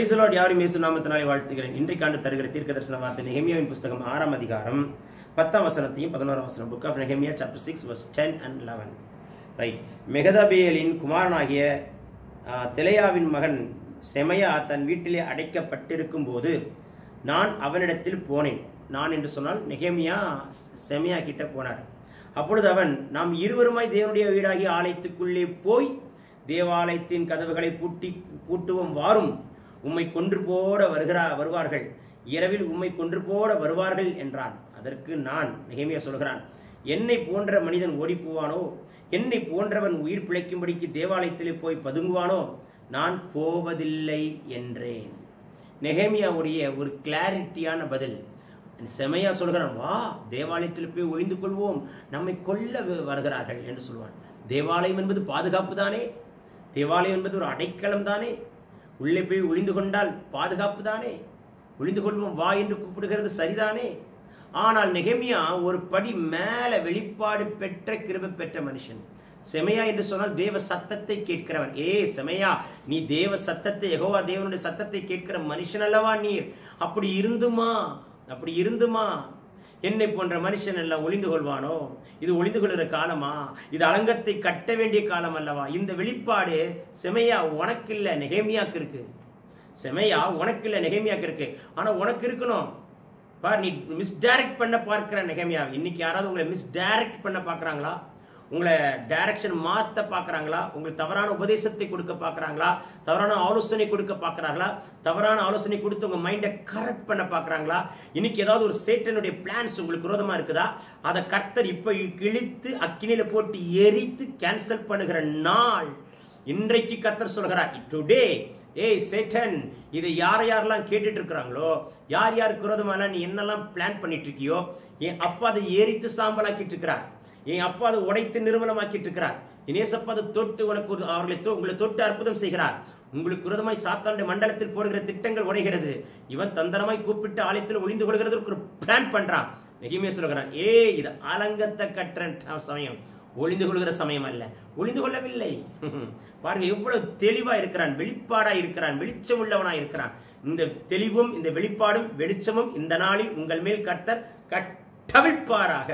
பிரைசலோட் யாரும் இயேசு நாமத்தினாலே வாழ்த்துகிறேன் இன்றைக்காண்டு தருகிற தீர்க்க தரிசன வார்த்தை நெஹெமியாவின் புஸ்தகம் ஆறாம் அதிகாரம் பத்தாம் வசனத்தையும் பதினோராம் வசனம் book of Nehemiah chapter six verse ten and eleven right மெகதபேலின் குமாரனாகிய ஆ, தெலையாவின் மகன் செமையா தன் வீட்டிலே அடைக்கப்பட்டிருக்கும் போது நான் அவனிடத்தில் போனேன் நான் என்று சொன்னால் நெகேமியா செமையா கிட்ட போனார் அப்பொழுது அவன் நாம் இருவருமாய் தேவனுடைய வீடாகிய ஆலயத்துக்குள்ளே போய் தேவாலயத்தின் கதவுகளை பூட்டி பூட்டுவோம் வாரும் உம்மை கொன்று போட வருகிறா வருவார்கள் இரவில் உம்மை கொன்று போட வருவார்கள் என்றான் அதற்கு நான் நெகேமியா சொல்கிறான் என்னை போன்ற மனிதன் ஓடிப் போவானோ என்னை போன்றவன் உயிர் பிழைக்கும்படிக்கு தேவாலயத்திலே போய் பதுங்குவானோ நான் போவதில்லை என்றேன் நெகேமியாவுடைய ஒரு கிளாரிட்டியான பதில் செமையா சொல்கிறான் வா தேவாலயத்தில் போய் ஒளிந்து கொள்வோம் நம்மை கொல்ல வ- வருகிறார்கள் என்று சொல்வான் தேவாலயம் என்பது பாதுகாப்பு தானே தேவாலயம் என்பது ஒரு அடைக்கலம் தானே உள்ளே போய் ஒளிந்து கொண்டால் பாதுகாப்பு தானே ஒளிந்து கொள்வோம் வா என்று கூப்பிடுகிறது சரிதானே ஆனால் நெகமியா ஒரு படி மேல வெளிப்பாடு பெற்ற கிருபை பெற்ற மனுஷன் செமையா என்று சொன்னால் தேவ சத்தத்தை கேட்கிறவன் ஏ செமையா நீ தேவ சத்தத்தை யெகோவா தேவனுடைய சத்தத்தை கேட்கிற மனுஷன் அல்லவா நீர் அப்படி இருந்துமா அப்படி இருந்துமா என்னை போன்ற மனுஷன் எல்லாம் ஒளிந்து கொள்வானோ இது ஒளிந்து கொள்கிற காலமா இது அலங்கத்தை கட்ட வேண்டிய காலம் அல்லவா இந்த வெளிப்பாடு செமையா உனக்கு இல்ல நெகேமியாக்கு இருக்கு செமையா உனக்கு இல்ல நெகேமியாக்கு இருக்கு ஆனா உனக்கு இருக்கணும் பார் நீ மிஸ்டைரக்ட் பண்ண பார்க்கிற நெகேமியா இன்னைக்கு யாராவது உங்களை மிஸ்டைரக்ட் பண்ண பார்க்கறாங்களா உங்களை டைரக்ஷன் மாத்த பார்க்கறாங்களா உங்களுக்கு தவறான உபதேசத்தை கொடுக்க பார்க்கறாங்களா தவறான ஆலோசனை கொடுக்க பார்க்கறாங்களா தவறான ஆலோசனை கொடுத்து உங்க மைண்டை கரெக்ட் பண்ண பார்க்கறாங்களா இன்னைக்கு ஏதாவது ஒரு சேட்டனுடைய பிளான்ஸ் உங்களுக்கு விரோதமா இருக்குதா அதை கர்த்தர் இப்ப கிழித்து அக்கினியில போட்டு எரித்து கேன்சல் பண்ணுகிற நாள் இன்றைக்கு கர்த்தர் சொல்கிறார் டுடே ஏய் சேட்டன் இதை யார் யாரெல்லாம் கேட்டுட்டு இருக்கிறாங்களோ யார் யாருக்கு விரோதமாலாம் நீ என்னெல்லாம் பிளான் பண்ணிட்டு இருக்கியோ என் அப்பா அதை எரித்து சாம்பலாக்கிட்டு இருக்கிறார் என் அப்பா அதை உடைத்து நிர்மலமாக்கிட்டு இருக்கிறார் என் ஏசப்பா அதை தொட்டு உனக்கு ஒரு- அவர்களை தொ- உங்களை தொட்டு அற்புதம் செய்கிறார் உங்களுக்கு விரோதமாய் சாத்தாண்ட மண்டலத்தில் போடுகிற திட்டங்கள் உடைகிறது இவன் தந்திரமாய் கூப்பிட்டு ஆலயத்தில் ஒளிந்து கொள்கிறதற்கு ஒரு பிளான் பண்றான் நெகிமே சொல்கிறான் ஏ இது அலங்கத்தை கட்டுற சமயம் ஒளிந்து கொள்கிற சமயம் அல்ல ஒளிந்து கொள்ளவில்லை பாருங்க எவ்வளவு தெளிவா இருக்கிறான் வெளிப்பாடா இருக்கிறான் வெளிச்சம் உள்ளவனா இருக்கிறான் இந்த தெளிவும் இந்த வெளிப்பாடும் வெளிச்சமும் இந்த நாளில் உங்கள் மேல் கர்த்தர் கட்டவிழ்ப்பாராக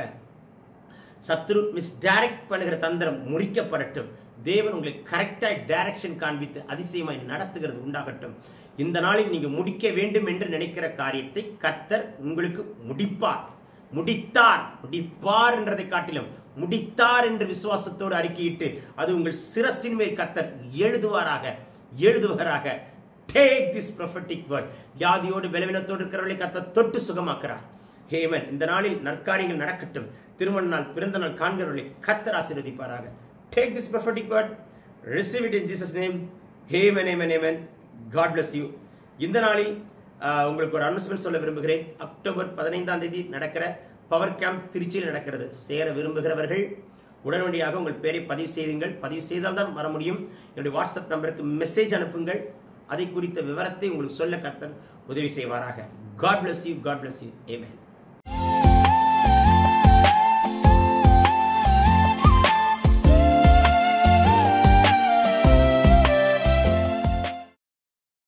சத்ரு மிஸ் டைரக்ட் பண்ணுகிற தந்திரம் முறிக்கப்படட்டும் தேவன் உங்களை கரெக்டாக டைரக்ஷன் காண்பித்து அதிசயமாய் நடத்துகிறது உண்டாகட்டும் இந்த நாளில் நீங்க முடிக்க வேண்டும் என்று நினைக்கிற காரியத்தை கர்த்தர் உங்களுக்கு முடிப்பார் முடித்தார் முடிப்பார் என்றதை காட்டிலும் முடித்தார் என்று விசுவாசத்தோடு அறிக்கையிட்டு அது உங்கள் சிரசின் மேல் கர்த்தர் எழுதுவாராக எழுதுவாராக டேக் திஸ் prophetic word வியாதியோடு பலவீனத்தோடு இருக்கிறவர்களை கர்த்தர் தொட்டு சுகமாக்குறார் ஹேமன் இந்த நாளில் நற்காரியங்கள் நடக்கட்டும் திருமண நாள் பிறந்த நாள் காண்கிறவர்களை கத்தர் ஆசீர்வதிப்பாராக take this prophetic word receive it in jesus name amen amen amen God bless you இந்த நாளில் ஆஹ், உங்களுக்கு ஒரு அனௌன்ஸ்மெண்ட் சொல்ல விரும்புகிறேன் அக்டோபர் பதினைந்தாம் தேதி நடக்கிற பவர் கேம்ப் திருச்சியில் நடக்கிறது சேர விரும்புகிறவர்கள் உடனடியாக உங்கள் பேரை பதிவு செய்யுங்கள் பதிவு செய்தால் தான் வர முடியும் என்னுடைய வாட்ஸ்அப் நம்பருக்கு மெசேஜ் அனுப்புங்கள் அதை குறித்த விவரத்தை உங்களுக்கு சொல்ல கர்த்தர் உதவி செய்வாராக God bless you God bless you amen